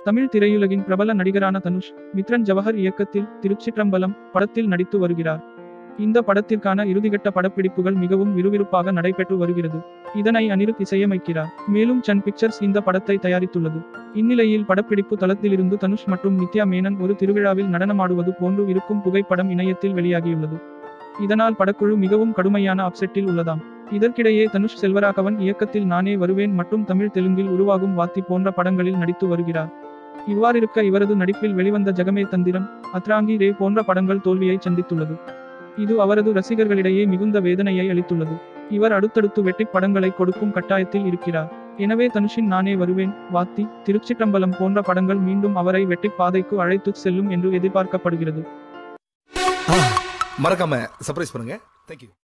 தமிழ் திரையுலகின் பிரபல நடிகரான தனுஷ் மித்ரன் ஜவஹர் இயக்கத்தில் திருச்சிற்றம்பலம் படத்தில் நடித்து வருகிறார் இந்த படத்திற்கான இறுதிக்கட்ட படப்பிடிப்புகள் மிகவும் விறுவிறுப்பாக நடைபெற்று வருகிறது இதனை அனிருத் இசையமைக்கிறார் மேலும் சன் பிக்சர்ஸ் இந்த படத்தை தயாரித்துள்ளது இந்நிலையில் படப்பிடிப்பு தளத்திலிருந்து தனுஷ் மற்றும் நித்யா மேனன் ஒரு திருவிழாவில் நடனமாடுவது போன்று இருக்கும் புகைப்படம் இணையத்தில் வெளியாகியுள்ளது இதனால் படக்குழு மிகவும் கடுமையான அப்செட்டில் உள்ளதாம் இதற்கிடையே தனுஷ் செல்வராகவன் இயக்கத்தில் நானே வருவேன் மற்றும் தமிழ் தெலுங்கில் உருவாகும் வாத்தி போன்ற படங்களில் நடித்து வருகிறார் இவ்வாறிருக்க இவரது நடிப்பில் வெளிவந்த ஜகமே தந்திரம் அத்ராங்கி ரே போன்ற படங்கள் தோல்வியை சந்தித்துள்ளது இது அவரது ரசிகர்களிடையே மிகுந்த வேதனையை அளித்துள்ளது இவர் அடுத்தடுத்து வெற்றிப் படங்களை கொடுக்கும் கட்டாயத்தில் இருக்கிறார் எனவே தனுஷின் நானே வருவேன் வாத்தி திருச்சிற்றம்பலம் போன்ற படங்கள் மீண்டும் அவரை வெற்றிப் பாதைக்கு அழைத்துச் செல்லும் என்று எதிர்பார்க்கப்படுகிறது மறக்காம சர்ப்ரைஸ் பண்ணுங்க தேங்க்யூ